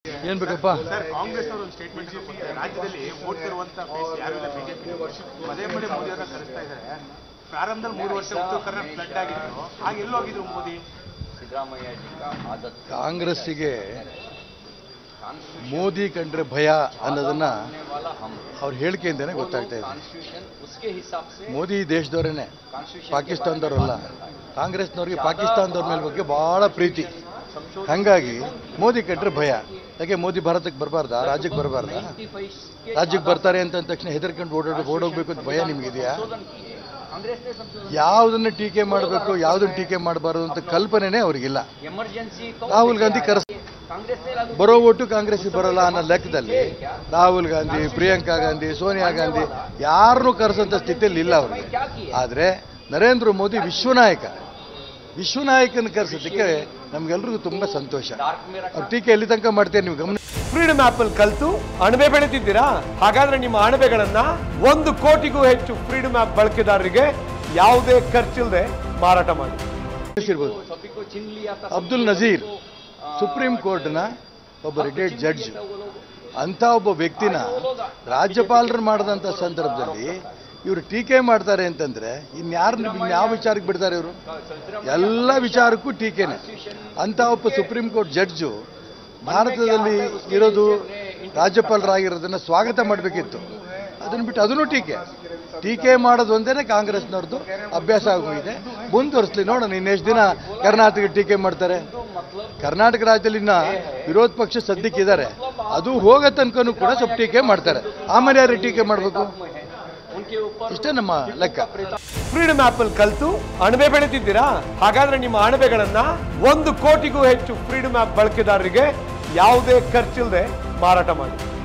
ಏನ್ ಬೇಕಪ್ಪ ಸರ್ ಕಾಂಗ್ರೆಸ್ ಅವರು ಒಂದು ಸ್ಟೇಟ್ಮೆಂಟ್ ಕೊಡ್ತಾರೆ ರಾಜ್ಯದಲ್ಲಿ ಓಡ್ತಿರುವಂತ ಫೇಸ್ ಯಾರಿಲ್ಲ ಬಿಜೆಪಿ ಪದೇ ಪದೇ ಮೋದಿ ಅವರನ್ನ ಕರೆಸ್ತಾ ಇದ್ದಾರೆ ಪ್ರಾರಂಭದಲ್ಲಿ ಮೂರು ವರ್ಷ ಉತ್ತರ ಕರ್ನಾಟಕ ಫ್ಲಡ್ ಆಗಿತ್ತು ಆಗ ಎಲ್ಲೋಗಿದ್ರು ಮೋದಿ सिद्धरामैया जी का आदत ಕಾಂಗ್ರೆಸ್ಸಿಗೆ ಮೋದಿ ಕಂಡ್ರೆ ಭಯ ಅನ್ನೋದನ್ನ होने वाला हम ಅವ್ರ ಹೇಳಿಕೆಯಿಂದನೇ ಗೊತ್ತಾಗ್ತಾ ಇದೆ कॉन्स्टिट्यूशन उसके हिसाब से ಮೋದಿ ದೇಶದವರೇನೆ कॉन्स्टिट्यूशन ಪಾಕಿಸ್ತಾನದವರಲ್ಲ ಕಾಂಗ್ರೆಸ್ನವ್ರಿಗೆ ಪಾಕಿಸ್ತಾನದವ್ರ ಮೇಲೆ ಬಗ್ಗೆ ಬಹಳ ಪ್ರೀತಿ ಹಂಗಾಗಿ ಮೋದಿ ಕಂಡ್ರೆ ಭಯ ಯಾಕೆ ಮೋದಿ ಭಾರತಕ್ಕೆ ಬರಬಾರ್ದಾ ರಾಜ್ಯಕ್ಕೆ ಬರಬಾರ್ದಾ के ರಾಜ್ಯಕ್ಕೆ ಬರ್ತಾರೆ ಅಂತ ಅಂದ ತಕ್ಷಣ ಹೆದರ್ಕೊಂಡು ಓಡಾಡ ಓಡೋಗ್ಬೇಕು ಅಂತ ಭಯ ನಿಮಗಿದೆಯಾ संशोधन किए कांग्रेस ने संशोधन ಯಾವುದನ್ನ ಟೀಕೆ ಮಾಡಬೇಕು ಯಾವುದನ್ನ ಟೀಕೆ ಮಾಡಬಾರದು ಅಂತ ಕಲ್ಪನೆನೇ ಅವ್ರಿಗಿಲ್ಲ इमरजेंसी ರಾಹುಲ್ ಗಾಂಧಿ ಕರೆಸ್ कांग्रेस ने लागू ಬರೋ ಓಟು ಕಾಂಗ್ರೆಸ್ ಬರೋಲ್ಲ ಅನ್ನೋ ಲೆಕ್ಕದಲ್ಲಿ ರಾಹುಲ್ ಗಾಂಧಿ ಪ್ರಿಯಾಂಕಾ ಗಾಂಧಿ ಸೋನಿಯಾ ಗಾಂಧಿ ಯಾರನ್ನೂ ಕರೆಸೋಂಥ ಸ್ಥಿತಿಯಲ್ಲಿ ಇಲ್ಲ ಅವ್ರಿಗೆ क्या किए ಆದರೆ ನರೇಂದ್ರ ಮೋದಿ ವಿಶ್ವನಾಯಕ ವಿಶ್ವನಾಯಕನ ಕರೆಸೋದಕ್ಕೆ ನಮ್ಗೆಲ್ರಿಗೂ ತುಂಬಾ ಸಂತೋಷ डार्क में रखा ಅವ್ರ ಟೀಕೆ ಎಲ್ಲಿ ತನಕ ಮಾಡ್ತೀರಿ ನೀವು ಗಮನ ಫ್ರೀಡಮ್ ಆಪ್ ಅಲ್ಲಿ ಕಲ್ತು ಅಣಬೆ ಬೆಳೆತಿದ್ದೀರಾ ಹಾಗಾದ್ರೆ ನಿಮ್ಮ ಅಣಬೆಗಳನ್ನ ಒಂದು ಕೋಟಿಗೂ ಹೆಚ್ಚು ಫ್ರೀಡಮ್ ಆಪ್ ಬಳಕೆದಾರರಿಗೆ ಯಾವುದೇ ಖರ್ಚಿಲ್ಲದೆ ಮಾರಾಟ ಮಾಡಿ ಇರ್ಬೋದು सभी को छीन लिया था ಅಬ್ದುಲ್ ನಜೀರ್ ಸುಪ್ರೀಂ ಕೋರ್ಟ್ನ ಒಬ್ಬ ರಿಟೈರ್ಡ್ ಜಡ್ಜ್ ಅಂತ ಒಬ್ಬ ವ್ಯಕ್ತಿನ ರಾಜ್ಯಪಾಲರು ಮಾಡಿದಂಥ ಸಂದರ್ಭದಲ್ಲಿ ಇವರು ಟೀಕೆ ಮಾಡ್ತಾರೆ ಅಂತಂದ್ರೆ ಇನ್ಯಾರು ಯಾವ ವಿಚಾರಕ್ಕೆ ಬಿಡ್ತಾರೆ ಇವರು ಎಲ್ಲ ವಿಚಾರಕ್ಕೂ ಟೀಕೆನೆ ಅಂತ ಒಬ್ಬ ಸುಪ್ರೀಂ ಕೋರ್ಟ್ ಜಡ್ಜು ಭಾರತದಲ್ಲಿ ಇರೋದು ರಾಜ್ಯಪಾಲರಾಗಿರೋದನ್ನ ಸ್ವಾಗತ ಮಾಡಬೇಕಿತ್ತು ಅದನ್ನ ಬಿಟ್ಟು ಅದನ್ನು ಟೀಕೆ ಟೀಕೆ ಮಾಡೋದು ಒಂದೇನೆ ಕಾಂಗ್ರೆಸ್ನವ್ರದ್ದು ಅಭ್ಯಾಸ ಆಗೋಗಿದೆ ಮುಂದುವರಿಸ್ಲಿ ನೋಡೋಣ ಇನ್ನೆಷ್ಟು ದಿನ ಕರ್ನಾಟಕ ಟೀಕೆ ಮಾಡ್ತಾರೆ ಕರ್ನಾಟಕ ರಾಜ್ಯದಲ್ಲಿ ಇನ್ನ ವಿರೋಧ ಪಕ್ಷ ಸದ್ಯಕ್ಕಿದ್ದಾರೆ ಅದು ಹೋಗೋ ತನಕನೂ ಕೂಡ ಸ್ವಲ್ಪ ಟೀಕೆ ಮಾಡ್ತಾರೆ ಆಮೇಲೆ ಯಾರು ಟೀಕೆ ಮಾಡಬೇಕು उनके ऊपर ಇಷ್ಟೇ ನಮ್ಮ ಲೆಕ್ಕ ಫ್ರೀಡಮ್ ಆಪ್ ಅಲ್ಲಿ ಕಲ್ತು ಅಣಬೆ ಬೆಳೆತಿದ್ದೀರಾ ಹಾಗಾದ್ರೆ ನಿಮ್ಮ ಅಣಬೆಗಳನ್ನ ಒಂದು ಕೋಟಿಗೂ ಹೆಚ್ಚು ಫ್ರೀಡಮ್ ಆಪ್ ಬಳಕೆದಾರರಿಗೆ ಯಾವುದೇ ಖರ್ಚಿಲ್ಲದೆ ಮಾರಾಟ ಮಾಡಿ